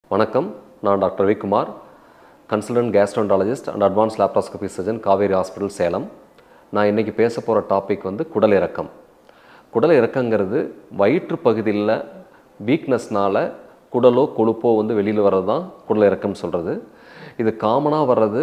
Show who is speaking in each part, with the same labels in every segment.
Speaker 1: வணக்கம் நான் doctor Ravikumar consultant gastroenterologist and advanced laparoscopy surgeon Kaveri hospital Salem நான் இன்றைக்கி பேச போகிற டாபிக் வந்து குடல் இறக்கம் குடல் இறக்கங்கிறது வயிற்று பகுதியில் வீக்னஸ்னால் குடலோ கொழுப்போ வந்து வெளியில் வர்றது தான் குடல் இறக்கம்னு சொல்கிறது இது காமனாக வர்றது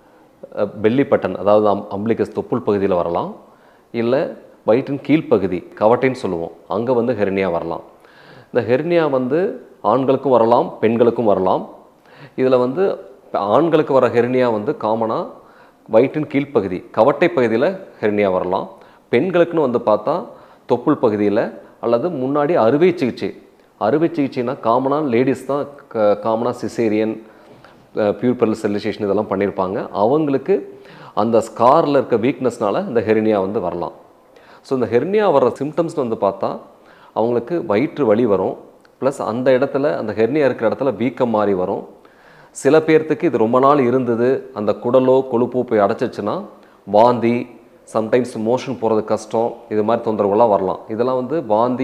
Speaker 1: பெல்லி பட்டன் அதாவது அம் அம்பிளிகஸ் தொப்புள் பகுதியில் வரலாம் இல்லை வயிற்றின் கீழ்ப்பகுதி கவட்டைன்னு சொல்லுவோம் அங்கே வந்து ஹெர்னியா வரலாம் இந்த ஹெர்னியா வந்து ஆண்களுக்கும் வரலாம் பெண்களுக்கும் வரலாம் இதில் வந்து ஆண்களுக்கு வர ஹெர்னியா வந்து காமனாக வயிற்றின் கீழ்ப்பகுதி கவட்டை பகுதியில் ஹெர்னியா வரலாம் பெண்களுக்குன்னு வந்து பார்த்தா தொப்புள் பகுதியில் அல்லது முன்னாடி அறுவை சிகிச்சை அறுவை சிகிச்சைனா காமனாக லேடிஸ் தான் க காமனாக சிசேரியன் பியூர்பெரல் ஸ்டெரிலைசேஷன் இதெல்லாம் பண்ணியிருப்பாங்க அவங்களுக்கு அந்த ஸ்காரில் இருக்க வீக்னஸ்னால இந்த ஹெர்னியா வந்து வரலாம் ஸோ இந்த ஹெர்னியா வர்ற சிம்டம்ஸ் வந்து பார்த்தா அவங்களுக்கு வயிற்று வலி வரும் ப்ளஸ் அந்த இடத்துல அந்த ஹெர்னியா இருக்கிற இடத்துல வீக்கம் மாதிரி வரும் சில பேர்த்துக்கு இது ரொம்ப நாள் இருந்தது அந்த குடலோ கொழுப்போ போய் அடைச்சிச்சுன்னா வாந்தி சம்டைம்ஸ் மோஷன் போகிறது கஷ்டம் இது மாதிரி தொந்தரவுலாம் வரலாம் இதெல்லாம் வந்து வாந்தி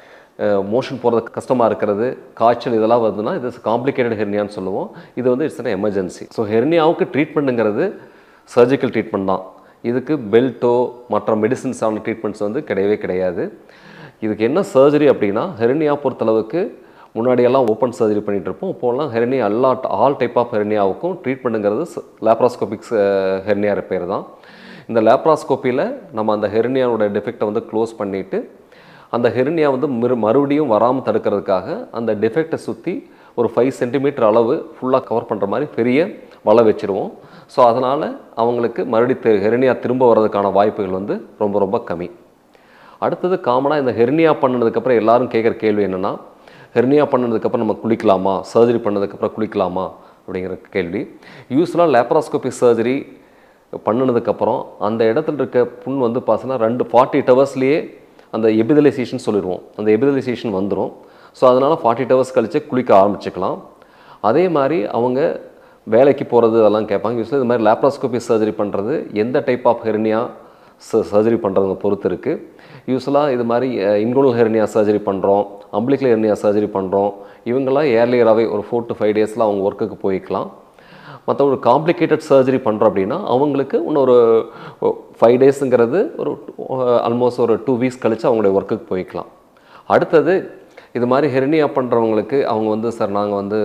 Speaker 1: மோஷன் போகிறது கஷ்டமாக இருக்கிறது காய்ச்சல் இதெல்லாம் வருதுன்னா இது காம்ப்ளிகேட்டட் ஹெர்னியான்னு சொல்லுவோம் இது வந்து இட்ஸ் அன் எமர்ஜென்சி ஸோ ஹெர்னியாவுக்கு ட்ரீட்மெண்ட்டுங்கிறது சர்ஜிக்கல் ட்ரீட்மெண்ட் தான் இதுக்கு பெல்ட்டோ மற்ற மெடிசின்ஸான ட்ரீட்மெண்ட்ஸ் வந்து கிடையவே கிடையாது இதுக்கு என்ன சர்ஜரி அப்படின்னா ஹெர்னியா பொறுத்தளவுக்கு முன்னாடியெல்லாம் ஓப்பன் சர்ஜரி பண்ணிகிட்டு இருப்போம் இப்போலாம் ஹெர்னியா எல்லா ஆல் டைப் ஆஃப் ஹெர்னியாவுக்கும் ட்ரீட்மெண்ட்டுங்கிறது லேப்ராஸ்கோபிக்ஸ் ஹெர்னியா ரிப்பேர் தான் இந்த லேப்ராஸ்கோப்பியில் நம்ம அந்த ஹெர்னியாவோட டிஃபெக்டை வந்து க்ளோஸ் பண்ணிவிட்டு அந்த ஹெர்னியா வந்து மறு மறுபடியும் வராமல் தடுக்கிறதுக்காக அந்த டிஃபெக்டை சுற்றி ஒரு ஃபைவ் சென்டிமீட்டர் அளவு ஃபுல்லாக கவர் பண்ணுற மாதிரி பெரிய வலை வச்சுருவோம் ஸோ அதனால் அவங்களுக்கு மறுபடியும் ஹெர்னியா திரும்ப வர்றதுக்கான வாய்ப்புகள் வந்து ரொம்ப ரொம்ப கம்மி அடுத்தது காமனாக இந்த ஹெர்னியா பண்ணதுக்கப்புறம் எல்லாரும் கேட்குற கேள்வி என்னென்னா ஹெர்னியா பண்ணதுக்கப்புறம் நம்ம குளிக்கலாமா சர்ஜரி பண்ணதுக்கப்புறம் குளிக்கலாமா அப்படிங்கிற கேள்வி யூஸ்வலாக லேப்ராஸ்கோபி சர்ஜரி பண்ணினதுக்கப்புறம் அந்த இடத்துல இருக்க புண் வந்து பார்த்தீங்கன்னா ரெண்டு ஃபார்ட்டி எயிட் ஹவர்ஸ்லேயே அந்த எபிதலைசேஷன் சொல்லிடுவோம் அந்த எபிதலைசேஷன் வந்துடும் ஸோ அதனால் ஃபார்ட்டி எயிட் ஹவர்ஸ் கழித்து குளிக்க ஆரம்பிச்சுக்கலாம் அதே மாதிரி அவங்க வேலைக்கு போகிறது அதெல்லாம் கேட்பாங்க யூஸ்வலாக இது மாதிரி லேப்ராஸ்கோபி சர்ஜரி பண்ணுறது எந்த டைப் ஆஃப் ஹெர்னியா சர்ஜரி பண்ணுறத பொறுத்து இருக்குது யூஸ்வலாக இது மாதிரி இன்குனல் ஹெர்னியா சர்ஜரி பண்ணுறோம் அம்பிளிக்கல் ஹெர்னியா சர்ஜரி பண்ணுறோம் இவங்கெல்லாம் ஏர்லியராகவே ஒரு ஃபோர் டு ஃபைவ் டேஸில் அவங்க ஒர்க்குக்கு போய்க்கலாம் மற்ற ஒரு காம்ப்ளிகேட்டட் சர்ஜரி பண்ணுறோம் அப்படின்னா அவங்களுக்கு இன்னொரு ஃபைவ் டேஸுங்கிறது ஒரு ஆல்மோஸ்ட் ஒரு டூ வீக்ஸ் கழித்து அவங்களுடைய ஒர்க்குக்கு போய்க்கலாம் அடுத்தது இது மாதிரி ஹெர்னியா பண்ணுறவங்களுக்கு அவங்க வந்து சார் நாங்கள் வந்து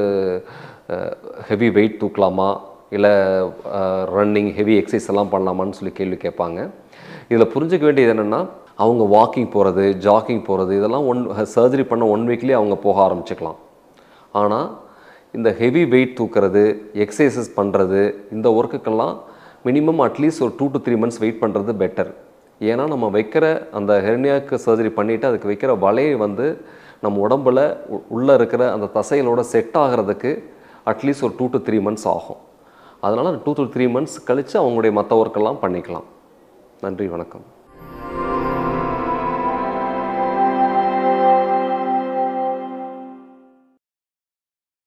Speaker 1: ஹெவி வெயிட் தூக்கலாமா இல்லை ரன்னிங் ஹெவி எக்ஸசைஸ் எல்லாம் பண்ணலாமான்னு சொல்லி கேள்வி கேட்பாங்க இதில் புரிஞ்சிக்க வேண்டியது என்னென்னா அவங்க வாக்கிங் போகிறது ஜாக்கிங் போகிறது இதெல்லாம் ஒன் சர்ஜரி பண்ண ஒன் வீக்லேயே அவங்க போக ஆரம்பிச்சுக்கலாம் ஆனால் இந்த ஹெவி வெயிட் தூக்கிறது எக்ஸசைசஸ் பண்ணுறது இந்த ஒர்க்குக்கெல்லாம் மினிமம் அட்லீஸ்ட் ஒரு two to three months wait பண்ணுறது பெட்டர் ஏன்னா நம்ம வைக்கிற அந்த ஹெர்னியாக்கு சர்ஜரி பண்ணிவிட்டு அதுக்கு வைக்கிற வலையை வந்து நம்ம உடம்புல உள்ளே இருக்கிற அந்த தசைகளோட செட் ஆகிறதுக்கு அட்லீஸ்ட் ஒரு டூ டு த்ரீ மந்த்ஸ் ஆகும் அதனால் டூ டு த்ரீ மந்த்ஸ் கழித்து அவங்களுடைய மற்ற ஒர்க்கெல்லாம் பண்ணிக்கலாம் நன்றி வணக்கம்